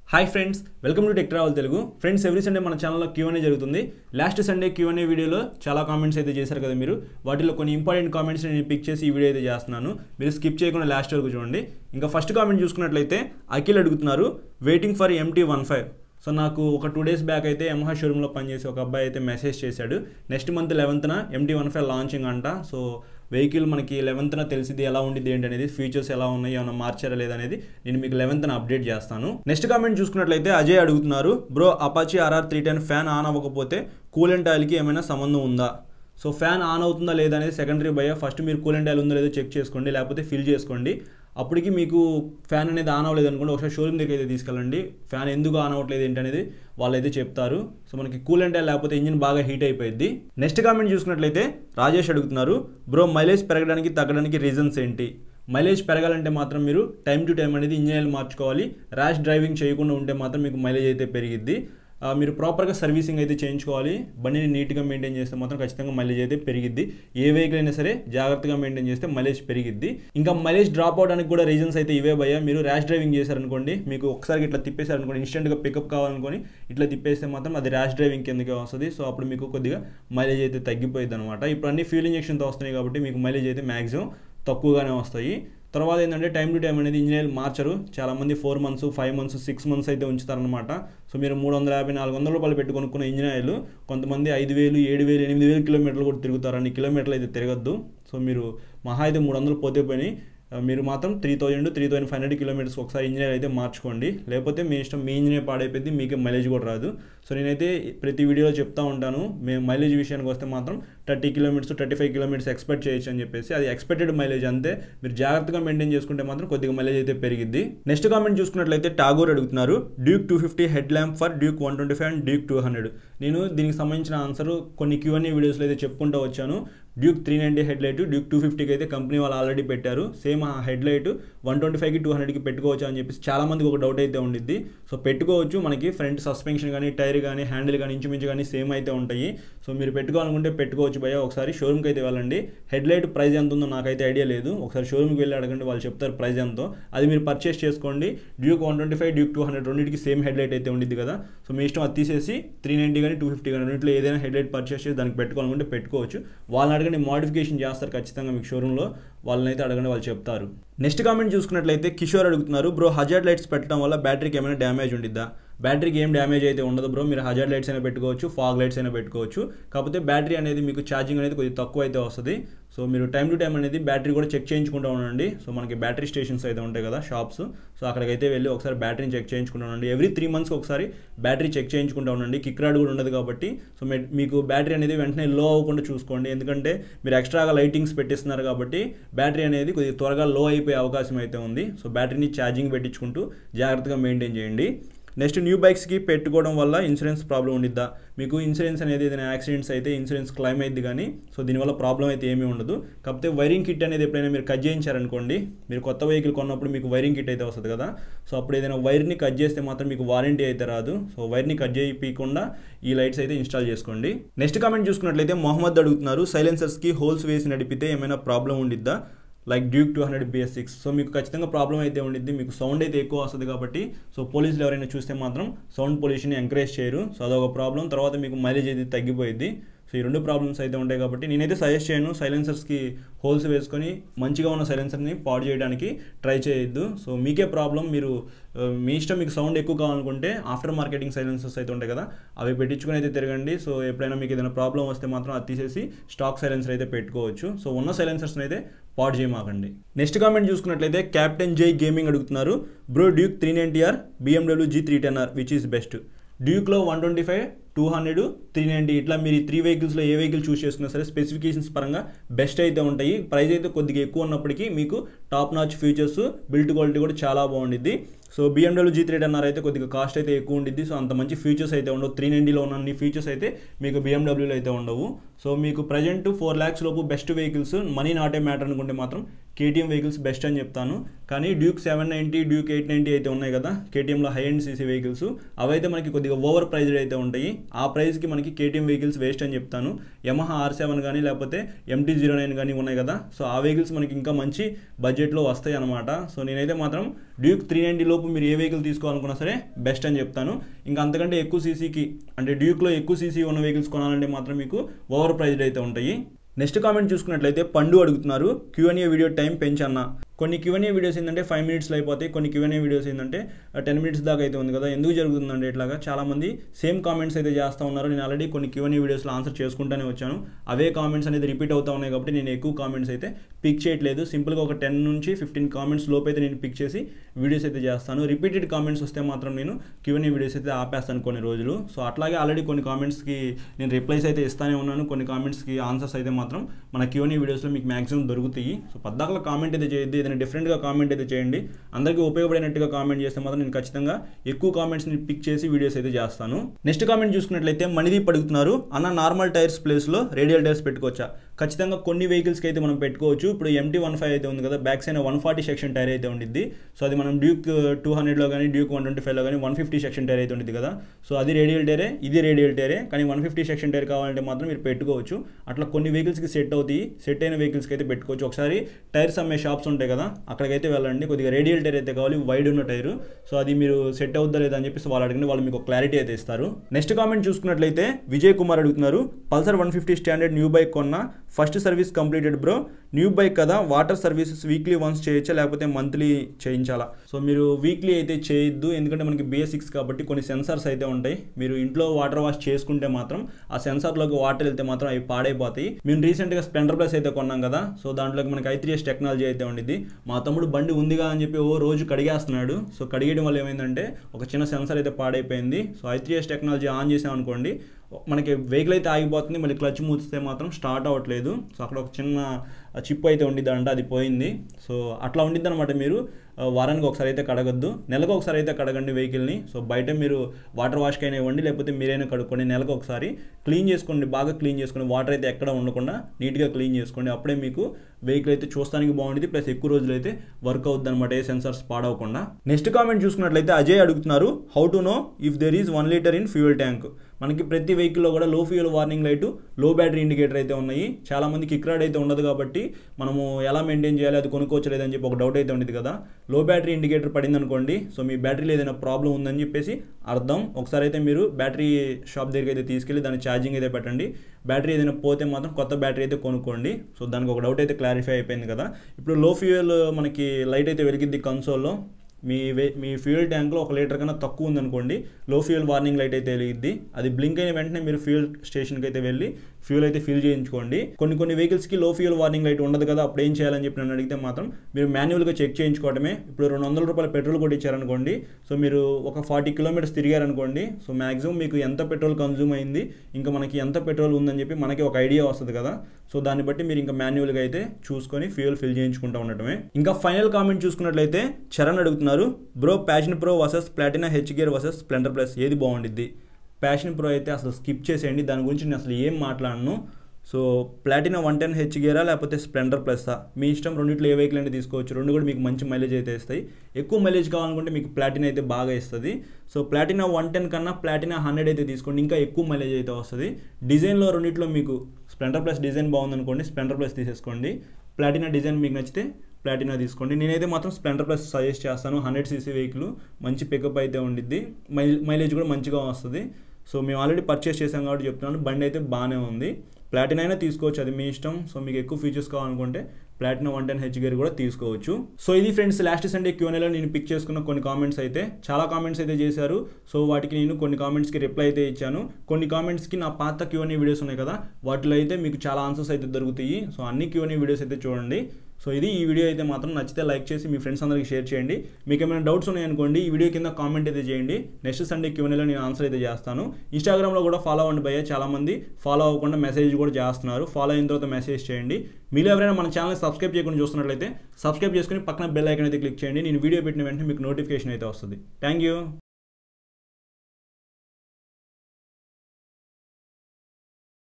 hi friends welcome to tech travel Telugu friends every Sunday మన ఛానల్లో Q&A జరుగుతుంది last Sunday Q&A వీడియోలో చాలా కామెంట్స్ అయితే చేశారు కదా మీరు వాటిలో కొన్ని ఇంపార్టెంట్ కామెంట్స్ నేను పిక్ చేసి ఈ వీడియో అయితే చేస్తున్నాను మీరు స్కిప్ చేయకుండా లాస్ట్ వరకు చూడండి ఇంకా ఫస్ట్ కామెంట్ చూసుకున్నట్లయితే అఖిల్ అడుగుతున్నారు waiting for MT one five so నాకు ఒక టూ డేస్ బ్యాక్ అయితే యమహా షోరూంలో పనిచేసి ఒక అబ్బాయి అయితే మెసేజ్ చేశాడు నెక్స్ట్ మంత్ లెవెన్త్న ఎంటీ వన్ ఫైవ్ లాంచింగ్ అంట సో వెహికల్ మనకి లెవెన్త్న తెలిసింది ఎలా ఉండిద్ది ఏంటి అనేది ఫీచర్స్ ఎలా ఉన్నాయి ఏమైనా మార్చారా లేదనేది నేను మీకు లెవెన్త్న అప్డేట్ చేస్తాను నెక్స్ట్ కామెంట్ చూసుకున్నట్లయితే అజయ్ అడుగుతున్నారు bro Apache RR three ten fan on అవ్వకపోతే కూలెంట్ ఆయిల్కి ఏమైనా సంబంధం ఉందా సో ఫ్యాన్ ఆన్ అవుతుందా లేదా అనేది సెకండరీ బయ ఫస్ట్ మీరు కూలెంట్ ఆయిల్ ఉందో లేదో చెక్ చేసుకోండి లేకపోతే ఫిల్ చేసుకోండి అప్పటికి మీకు ఫ్యాన్ అనేది ఆన్ అవ్వలేదు అనుకోండి ఒకసారి షోరూమ్ దగ్గర అయితే తీసుకెళ్ళండి ఫ్యాన్ ఎందుకు ఆన్ అవ్వట్లేదు ఏంటి అనేది వాళ్ళైతే చెప్తారు సో మనకి కూలెంట్ ఆయిల్ లేకపోతే ఇంజిన్ బాగా హీట్ అయిపోయింది నెక్స్ట్ కామెంట్ చూసుకున్నట్లయితే రాజేష్ అడుగుతున్నారు బ్రో మైలేజ్ పెరగడానికి తగ్గడానికి రీజన్స్ ఏంటి మైలేజ్ పెరగాలంటే మాత్రం మీరు టైం టు టైం అనేది ఇంజిన్ ఆయిల్ మార్చుకోవాలి ర్యాష్ డ్రైవింగ్ చేయకుండా ఉంటే మాత్రం మీకు మైలేజ్ అయితే పెరిగిద్ది ఆ, మీరు ప్రాపర్గా సర్వీసింగ్ అయితే చేయించుకోవాలి బండిని నీట్గా మెయింటైన్ చేస్తే మాత్రం ఖచ్చితంగా మైలేజ్ అయితే పెరిగిద్ది ఏ వెహికల్ అయినా సరే జాగ్రత్తగా మెయింటైన్ చేస్తే మైలేజ్ పెరిగిద్ది ఇంకా మైలేజ్ డ్రాప్ అవడానికి కూడా రీజన్స్ అయితే ఇవే భయ్యా మీరు ర్యాష్ డ్రైవింగ్ చేశారనుకోండి మీకు ఒకసారి ఇట్లా తిప్పేశారనుకోండి ఇన్స్టెంట్గా పికప్ కావాలనుకొని ఇట్లా తిప్పేస్తే మాత్రం అది ర్యాష్ డ్రైవింగ్ కిందకే వస్తుంది సో అప్పుడు మీకు కొద్దిగా మైలేజ్ అయితే తగ్గిపోయింది అనమాట ఇప్పుడు అన్ని ఫ్యూల్ ఇంజక్షన్తో వస్తున్నాయి కాబట్టి మీకు మైలేజ్ అయితే మ్యాక్సిమం తక్కువగానే వస్తాయి తర్వాత ఏంటంటే టైం టు టైం అనేది ఇంజనీర్ మార్చరు చాలామంది four months five months six months అయితే ఉంచుతారనమాట సో మీరు మూడు వందల యాభై నాలుగు వందల రూపాయలు పెట్టి కొనుక్కున్న ఇంజనీర్లు కొంతమంది ఐదు వేలు ఏడు వేలు ఎనిమిది వేలు కిలోమీటర్లు కూడా తిరుగుతారు అన్ని కిలోమీటర్లు అయితే తిరగద్దు సో మీరు మహా అయితే మూడు వందలు పోతే పోయి ఆ, మీరు మాత్రం three thousand three thousand five hundred kilometres ఒకసారి ఇంజనీర్ అయితే మార్చుకోండి లేకపోతే మీ ఇష్టం మీ ఇంజనీర్ పాడైపోయింది మీకు మైలేజ్ కూడా రాదు సో నేనైతే ప్రతి వీడియోలో చెప్తా ఉంటాను మేము మైలేజ్ విషయానికి వస్తే మాత్రం thirty kilometres thirty five kilometres expect చేయొచ్చు అని చెప్పేసి అది ఎక్స్పెక్టెడ్ మైలేజ్ అంతే మీరు జాగ్రత్తగా మెయింటైన్ చేసుకుంటే మాత్రం కొద్దిగా మైలేజ్ అయితే పెరిగిద్ది నెక్స్ట్ కామెంట్ చూసుకున్నట్లయితే టాగోర్ అడుగుతున్నారు Duke two fifty head lamp for Duke one twenty five and Duke two hundred నేను దీనికి సంబంధించిన ఆన్సర్ కొన్ని క్యూఎన్ఏ వీడియోస్లో అయితే చెప్పుకుంటూ వచ్చాను Duke three ninety head light Duke two ఫిఫ్టీకి అయితే కంపెనీ వాళ్ళు ఆల్రెడీ పెట్టారు సేమ్ ఆ హెడ్ లైట్ వన్ ట్వంటీ ఫైవ్కి టూ హండ్రెడ్కి పెట్టుకోవచ్చు అని చెప్పేసి చాలా మందికి ఒక డౌట్ అయితే ఉండిద్ది సో పెట్టుకోవచ్చు మనకి ఫ్రంట్ సస్పెన్షన్ కానీ టైర్ కానీ హ్యాండిల్ కానీ ఇంచుమించు కానీ సేమ్ అయితే ఉంటాయి సో మీరు పెట్టుకోవాలనుకుంటే పెట్టుకోవచ్చు భయ ఒకసారి షోరూమ్కి అయితే వెళ్ళండి హెడ్ లైట్ ప్రైస్ ఎంత ఉందో నాకైతే ఐడియా లేదు ఒకసారి షోరూమ్కి వెళ్ళి అడగండి వాళ్ళు చెప్తారు ప్రైస్ ఎంతో అది మీరు పర్చేస్ చేసుకోండి Duke one twenty five Duke two hundred రెండింటికి సేమ్ హెడ్ లైట్ అయితే ఉండిద్ది కదా సో మీ ఇష్టం అది తీసేసి త్రీ నైంటీ కానీ టూ ఫిఫ్టీ కానీ రెండింటిలో ఏదైనా హెడ్ లైట్ పర్చేస్ చేసి దానికి పెట్టుకోవాలనుకుంటే పెట్టుకోవచ్చు వాళ్ళని అడగండి మోడిఫికేషన్ చేస్తారు ఖచ్చితంగా మీకు షోరూంలో వాళ్ళని అయితే అడగండి వాళ్ళు చెప్తారు నెక్స్ట్ కామెంట్ చూసుకున్నట్లయితే కిషోర్ అడుగుతున్నారు బ్రో హజార్డ్ లైట్స్ పెట్టడం వల్ల బ్యాటరీకి ఏమైనా డ్యామేజ్ ఉండిద్దా బ్యాటరీకి ఏం డ్యామేజ్ అయితే ఉండదు బ్రో మీరు హజార్డ్ లైట్స్ అయినా పెట్టుకోవచ్చు ఫాగ్ లైట్స్ అయినా పెట్టుకోవచ్చు కాకపోతే బ్యాటరీ అనేది మీకు ఛార్జింగ్ అనేది కొద్దిగా తక్కువ అయితే వస్తుంది సో మీరు టైం టు టైం అనేది బ్యాటరీ కూడా చెక్ చేయించుకుంటూ ఉండండి సో మనకి బ్యాటరీ స్టేషన్స్ అయితే ఉంటాయి కదా షాప్స్ సో అక్కడికైతే వెళ్ళి ఒకసారి బ్యాటరీని చెక్ చేయించుకుంటూ ఉండండి ఎవ్రీ త్రీ మంత్స్కి ఒకసారి బ్యాటరీ చెక్ చేయించుకుంటూ ఉండండి కిక్ రాడ్ కూడా ఉండదు కాబట్టి సో మీ- మీకు బ్యాటరీ అనేది వెంటనే లో అవ్వకుండా చూసుకోండి ఎందుకంటే మీరు ఎక్స్ట్రాగా లైటింగ్స్ పెట్టిస్తున్నారు కాబట్టి బ్యాటరీ అనేది కొద్దిగా త్వరగా లో అయిపోయే అవకాశం అయితే ఉంది సో బ్యాటరీని ఛార్జింగ్ పెట్టించుకుంటూ జాగ్రత్తగా మెయింటైన్ చేయండి నెక్స్ట్ న్యూ బైక్స్కి పెట్టుకోవడం వల్ల ఇన్సూరెన్స్ ప్రాబ్లం ఉండిద్దా మీకు ఇన్సూరెన్స్ అనేది ఏదైనా యాక్సిడెంట్స్ అయితే ఇన్సూరెన్స్ క్లైమ్ అయింది కానీ సో దీనివల్ల ప్రాబ్లం అయితే ఏమీ ఉండదు కాకపోతే వైరింగ్ కిట్ అనేది ఎప్పుడైనా మీరు కట్ చేయించారనుకోండి మీరు కొత్త వెహికల్ కొన్నప్పుడు మీకు వైరింగ్ కిట్ అయితే వస్తుంది కదా సో అప్పుడు ఏదైనా వైర్ని కట్ చేస్తే మాత్రం మీకు వారంటీ అయితే రాదు సో వైర్ని కట్ చేయకుండా ఈ లైట్స్ అయితే ఇన్స్టాల్ చేసుకోండి నెక్స్ట్ కామెంట్ చూసుకున్నట్లయితే మొహమ్మద్ అడుగుతున్నారు సైలెన్సర్స్కి హోల్స్ వేసి నడిపితే ఏమైనా ప్రాబ్లం ఉండిద్దా like Duke two hundred BS six so మీకు ఖచ్చితంగా ప్రాబ్లం అయితే ఉండిద్ది మీకు సౌండ్ అయితే ఎక్కువ వస్తుంది కాబట్టి సో పోలీసులు ఎవరైనా చూస్తే మాత్రం సౌండ్ పొల్యూషన్ ఎంకరేజ్ చేయరు సో అదొక ప్రాబ్లం తర్వాత మీకు మైలేజ్ అయితే తగ్గిపోయింది సో ఈ రెండు ప్రాబ్లమ్స్ అయితే ఉంటాయి కాబట్టి నేనైతే సజెస్ట్ చేయను సైలెన్సర్స్కి హోల్స్ వేసుకొని మంచిగా ఉన్న సైలెన్సర్ని పాడు చేయడానికి ట్రై చేయొద్దు సో మీకే ప్రాబ్లం మీరు ఆ, మీ ఇష్టం మీకు సౌండ్ ఎక్కువ కావాలనుకుంటే ఆఫ్టర్ మార్కెటింగ్ సైలెన్సర్స్ అయితే ఉంటాయి కదా అవి పెట్టించుకొని అయితే తిరగండి సో ఎప్పుడైనా మీకు ఏదైనా ప్రాబ్లం వస్తే మాత్రం అది తీసేసి స్టాక్ సైలెన్సర్ అయితే పెట్టుకోవచ్చు సో ఉన్న సైలెన్సర్స్ని అయితే పాడు చేయమాకండి నెక్స్ట్ కామెంట్ చూసుకున్నట్లయితే క్యాప్టెన్ జై గేమింగ్ అడుగుతున్నారు bro Duke three ninety or BMW G three ten R which is best డ్యూక్లో one twenty five two hundred three ninety ఇట్లా మీరు ఈ త్రీ వెహికల్స్లో ఏ వెహికల్ చూస్ చేసుకున్నా సరే స్పెసిఫికేషన్స్ పరంగా బెస్ట్ అయితే ఉంటాయి ప్రైస్ అయితే కొద్దిగా ఎక్కువ ఉన్నప్పటికీ మీకు top notch features build quality కూడా చాలా బాగుండిద్ది so BMW G three ten R అయితే కొద్దిగా కాస్ట్ అయితే ఎక్కువ ఉండిద్ది సో అంత మంచి ఫీచర్స్ అయితే ఉండవు త్రీ నైంటీలో ఉన్న అన్ని ఫీచర్స్ అయితే మీకు BMWలో అయితే ఉండవు సో మీకు ప్రజెంట్ ఫోర్ ల్యాక్స్ లోపు best vehicles money not a matter అనుకుంటే మాత్రం కేటీఎం వెహికల్స్ బెస్ట్ అని చెప్తాను కానీ Duke seven ninety Duke eight ninety అయితే ఉన్నాయి కదా కేటీఎంలో హై అండ్ సీసీ వెహికల్స్ అవైతే మనకి కొద్దిగా ఓవర్ ప్రైజ్డ్ అయితే ఉంటాయి ఆ ప్రైస్కి మనకి కేటీఎం వెహికల్స్ వేస్ట్ అని చెప్తాను యమహా ఆర్ సెవెన్ కానీ లేకపోతే ఎంటీ జీరో నైన్ కానీ ఉన్నాయి కదా సో ఆ వెహికల్స్ మనకి ఇంకా మంచి బడ్జెట్లో వస్తాయి అనమాట సో నేనైతే మాత్రం డ్యూక్ త్రీ నైంటీ లోపు మీరు ఏ వెహికల్ తీసుకోవాలనుకున్నా సరే బెస్ట్ అని చెప్తాను ఇంకా అంతకంటే ఎక్కువ సీసీకి అంటే డ్యూక్లో ఎక్కువ సీసీ ఉన్న వెహికల్స్ కొనాలంటే మాత్రం మీకు ఓవర్ ప్రైజ్డ్ అయితే ఉంటాయి నెక్స్ట్ కామెంట్ చూసుకున్నట్లయితే పండు అడుగుతున్నారు క్యూఎన్ఏ వీడియో టైం పెంచన్నా కొన్ని క్యూఎన్ఏ వీడియోస్ ఏంటంటే ఫైవ్ మినిట్స్లో అయిపోతాయి కొన్ని క్యూఎన్ఏ వీడియోస్ ఏంటంటే టెన్ మినిట్స్ దాకా అయితే ఉంది కదా ఎందుకు జరుగుతుందంటే ఇట్లాగా చాలామంది సేమ్ కామెంట్స్ అయితే చేస్తూ ఉన్నారు నేను ఆల్రెడీ కొన్ని క్యూఎన్ఏ వీడియోస్లో ఆన్సర్ చేసుకుంటూనే వచ్చాను అవే కామెంట్స్ అనేది రిపీట్ అవుతా ఉన్నాయి కాబట్టి నేను ఎక్కువ కామెంట్స్ అయితే పిక్ చేయట్లేదు సింపుల్గా ఒక టెన్ నుంచి ఫిఫ్టీన్ కామెంట్స్ లోపు అయితే నేను పిక్ చేసి వీడియోస్ అయితే చేస్తాను రిపీటెడ్ కామెంట్స్ వస్తే మాత్రం నేను క్యూఎన్ఏ వీడియోస్ అయితే ఆపేస్తాను కొన్ని రోజులు సో అట్లాగే ఆల్రెడీ కొన్ని కామెంట్స్కి నేను రిప్లైస్ అయితే ఇస్తానే ఉన్నాను కొన్ని కామెంట్స్కి ఆన్సర్స్ అయితే మాత్రం మన క్యూఎన్ఏ వీడియోస్లో మీకు మాక్సిమం దొరుకుతాయి సో పద్దాకల కామెంట్ అయితే చేయొద్దు ఏదైనా డిఫరెంట్గా కామెంట్ అయితే చేయండి అందరికీ ఉపయోగపడినట్టుగా కామెంట్ చేస్తే మాత్రం నేను ఖచ్చితంగా ఎక్కువ కామెంట్స్ని పిక్ చేసి వీడియోస్ అయితే చేస్తాను నెక్స్ట్ కామెంట్ చూసుకున్నట్లయితే మణిదీప్ అడుగుతున్నారు అన్న నార్మల్ టైర్స్ ప్లేస్లో రేడియల్ టైర్స్ పెట్టుకోవచ్చా ఖచ్చితంగా కొన్ని వెహికల్స్కి అయితే మనం పెట్టుకోవచ్చు ఇప్పుడు ఎంటీ వన్ ఫైవ్ అయితే ఉంది కదా back side one forty section tyre అయితే ఉండిద్ది సో అది మనం డ్యూక్ టూ హండ్రెడ్లో కానీ డ్యూక్ వన్ ట్వంటీ ఫైవ్లో కానీ వన్ ఫిఫ్టీ సెక్షన్ టైర్ అయితే ఉంటుంది కదా సో అది రేడియల్ టైరే ఇది రేడియల్ టైరే కానీ వన్ ఫిఫ్టీ సెక్షన్ టైర్ కావాలంటే మాత్రం మీరు పెట్టుకోవచ్చు అట్లా కొన్ని వెహికల్స్కి సెట్ అవుతాయి సెట్ అయిన వెహికల్స్కి అయితే పెట్టుకోవచ్చు ఒకసారి టైర్స్ అమ్మే షాప్స్ ఉంటాయి కదా అక్కడికైతే వెళ్ళండి కొద్దిగా రేడియల్ టైర్ అయితే కావాలి వైడ్ ఉన్న టైరు సో అది మీరు సెట్ అవుద్దా లేదా అని చెప్పేసి వాళ్ళు అడిగిన వాళ్ళు మీకు క్లారిటీ అయితే ఇస్తారు నెక్స్ట్ కామెంట్ చూసుకున్నట్లయితే విజయ్ కుమార్ అడుగుతున్నారు Pulsar one fifty standard new bike కొన్న first service completed bro new bike కదా వాటర్ సర్వీసెస్ వీక్లీ వన్స్ చేయొచ్చా లేకపోతే మంత్లీ చేయించాలా సో మీరు వీక్లీ అయితే చేయొద్దు ఎందుకంటే మనకి బేసిక్స్ కాబట్టి కొన్ని సెన్సార్స్ అయితే ఉంటాయి మీరు ఇంట్లో వాటర్ వాష్ చేసుకుంటే మాత్రం ఆ సెన్సార్లోకి వాటర్ వెళ్తే మాత్రం అవి పాడైపోతాయి మేము రీసెంట్గా స్ప్లెండర్ ప్లస్ అయితే కొన్నాం కదా సో దాంట్లోకి మనకి ఐ త్రీ ఎస్ టెక్నాలజీ అయితే ఉండిద్ది మా తమ్ముడు బండి ఉందిగా అని చెప్పి ఓ రోజు కడిగేస్తున్నాడు సో కడిగేయడం వల్ల ఏమైందంటే ఒక చిన్న సెన్సార్ అయితే పాడైపోయింది so I three S technology on చేసామనుకోండి మనకి వెహికల్ అయితే ఆగిపోతుంది మళ్ళీ క్లచ్ మూస్తే మాత్రం స్టార్ట్ అవ్వట్లేదు సో అక్కడ ఒక చిన్న చిప్ అయితే ఉండిద్దంట అది పోయింది సో అట్లా ఉండిద్ది అనమాట మీరు వారానికి ఒకసారి అయితే కడగద్దు నెలకు ఒకసారి అయితే కడగండి వెహికల్ని సో బయట మీరు వాటర్ వాష్కి అయినా ఇవ్వండి లేకపోతే మీరైనా కడుక్కోండి నెలకు ఒకసారి క్లీన్ చేసుకోండి బాగా క్లీన్ చేసుకోండి వాటర్ అయితే ఎక్కడ ఉండకుండా నీట్గా క్లీన్ చేసుకోండి అప్పుడే మీకు వెహికల్ అయితే చూస్తానికి బాగుంటుంది ప్లస్ ఎక్కువ రోజులు అయితే వర్క్ అవుద్ది అనమాట ఏ సెన్సార్స్ పాడవకుండా నెక్స్ట్ కామెంట్ చూసుకున్నట్లయితే అజయ్ అడుగుతున్నారు how to know if there is one litre in fuel tank మనకి ప్రతి వెహికల్లో కూడా low fuel warning light low battery indicator అయితే ఉన్నాయి చాలా మంది కిక్ రాడ్ అయితే ఉండదు కాబట్టి మనము ఎలా మెయింటైన్ చేయాలి అది కొనుక్కోవచ్చు లేదని చెప్పి ఒక డౌట్ అయితే ఉండేది కదా లో బ్యాటరీ ఇండికేటర్ పడింది అనుకోండి సో మీ బ్యాటరీలో ఏదైనా ప్రాబ్లం ఉందని చెప్పేసి అర్థం ఒకసారి అయితే మీరు బ్యాటరీ షాప్ దగ్గరికి అయితే తీసుకెళ్ళి దాని ఛార్జింగ్ అయితే పెట్టండి బ్యాటరీ ఏదైనా పోతే మాత్రం కొత్త బ్యాటరీ అయితే కొనుక్కోండి సో దానికి ఒక డౌట్ అయితే క్లారిఫై అయిపోయింది కదా ఇప్పుడు లో ఫ్యూయల్ మనకి లైట్ అయితే వెలిగిద్ది కన్సోల్లో మీ వే మీ ఫ్యూయల్ ట్యాంక్లో ఒక లీటర్ కన్నా తక్కువ ఉందనుకోండి లో ఫ్యూయల్ వార్నింగ్ లైట్ అయితే వెలిగిద్ది అది బ్లింక్ అయిన వెంటనే మీరు ఫ్యూయల్ స్టేషన్కి అయితే వెళ్ళి ఫ్యూయల్ అయితే ఫిల్ చేయించుకోండి కొన్ని కొన్ని వెహికల్స్కి లో ఫ్యూయల్ వార్నింగ్ లైట్ ఉండదు కదా అప్పుడు ఏం చేయాలని చెప్పి నన్ను అడిగితే మాత్రం మీరు మాన్యువల్గా చెక్ చేయించుకోవడమే ఇప్పుడు రెండు వందల రూపాయల పెట్రోల్ కొట్టించారనుకోండి సో మీరు ఒక ఫార్టీ కిలోమీటర్స్ తిరిగారనుకోండి సో మాక్సిమం మీకు ఎంత పెట్రోల్ కన్జ్యూమ్ అయింది ఇంకా మనకి ఎంత పెట్రోల్ ఉందని చెప్పి మనకి ఒక ఐడియా వస్తుంది కదా సో దాన్ని బట్టి మీరు ఇంకా మాన్యువల్గా అయితే చూసుకొని ఫ్యూయల్ ఫిల్ చేయించుకుంటూ ఉండటమే ఇంకా ఫైనల్ కామెంట్ చూసుకున్నట్లయితే చరణ్ అడుగుతున్నారు bro Passion Pro versus Platina H gear versus Splendor plus ఏది బాగుండిద్ది ప్యాషన్ ప్రో అయితే అసలు స్కిప్ చేసేయండి దాని గురించి నేను అసలు ఏం మాట్లాడను so Platina one ten H గేరా లేకపోతే స్ప్లెండర్ ప్లస్సా మీ ఇష్టం రెండింటిలో ఏ వెహికల్ అయితే తీసుకోవచ్చు రెండు కూడా మీకు మంచి మైలేజ్ అయితే ఇస్తాయి ఎక్కువ మైలేజ్ కావాలనుకుంటే మీకు ప్లాటినా అయితే బాగా ఇస్తుంది సో ప్లాటినా వన్ టెన్ కన్నా ప్లాటినా హండ్రెడ్ అయితే తీసుకోండి ఇంకా ఎక్కువ మైలేజ్ అయితే వస్తుంది డిజైన్లో రెండింటిలో మీకు స్ప్లెండర్ ప్లస్ డిజైన్ బాగుందనుకోండి స్ప్లెండర్ ప్లస్ తీసేసుకోండి ప్లాటినా డిజైన్ మీకు నచ్చితే ప్లాటినా తీసుకోండి నేనైతే మాత్రం స్ప్లెండర్ ప్లస్ సజెస్ట్ చేస్తాను హండ్రెడ్ సీసీ వెహికల్ మంచి పికప్ అయితే ఉండిద్ది మైలేజ్ కూడా మంచిగా వస్తుంది సో మేము ఆల్రెడీ పర్చేస్ చేసాం కాబట్టి చెప్తున్నాను బండి అయితే బాగానే ఉంది ప్లాటినా అయినా తీసుకోవచ్చు అది మీ ఇష్టం సో మీకు ఎక్కువ ఫీచర్స్ కావాలనుకుంటే Platina one ten H gear కూడా తీసుకోవచ్చు సో ఇది ఫ్రెండ్స్ లాస్ట్ సండే క్యూఎన్ఏలో నేను పిక్ చేసుకున్న కొన్ని కామెంట్స్ అయితే చాలా కామెంట్స్ అయితే చేశారు సో వాటికి నేను కొన్ని కామెంట్స్కి రిప్లై అయితే ఇచ్చాను కొన్ని కామెంట్స్కి నా పాత క్యూఎన్ఏ వీడియోస్ ఉన్నాయి కదా వాటిలో అయితే మీకు చాలా ఆన్సర్స్ అయితే దొరుకుతాయి సో అన్ని క్యూఎన్ఏ వీడియోస్ అయితే చూడండి సో ఇది ఈ వీడియో అయితే మాత్రం నచ్చితే లైక్ చేసి మీ ఫ్రెండ్స్ అందరికి షేర్ చేయండి మీకు ఏమైనా డౌట్స్ ఉన్నాయనుకోండి ఈ వీడియో కింద కామెంట్ అయితే చేయండి నెక్స్ట్ సండే క్యూఎన్ఏలో నేను ఆన్సర్ అయితే చేస్తాను ఇన్స్టాగ్రామ్లో కూడా ఫాలో అవ్వండి భయ్య చాలామంది ఫాలో అవ్వకుండా మెసేజ్ కూడా చేస్తున్నారు ఫాలో అయిన తర్వాత మెసేజ్ చేయండి మీరు ఎవరైనా మన ఛానల్ సబ్స్క్రైబ్ చేయకుండా చూస్తున్నట్లయితే సబ్స్క్రైబ్ చేసుకుని పక్కన బెల్ ఐకన్ అయితే క్లిక్ చేయండి నేను వీడియో పెట్టిన వెంటనే మీకు నోటిఫికేషన్ అయితే వస్తుంది థ్యాంక్ యూ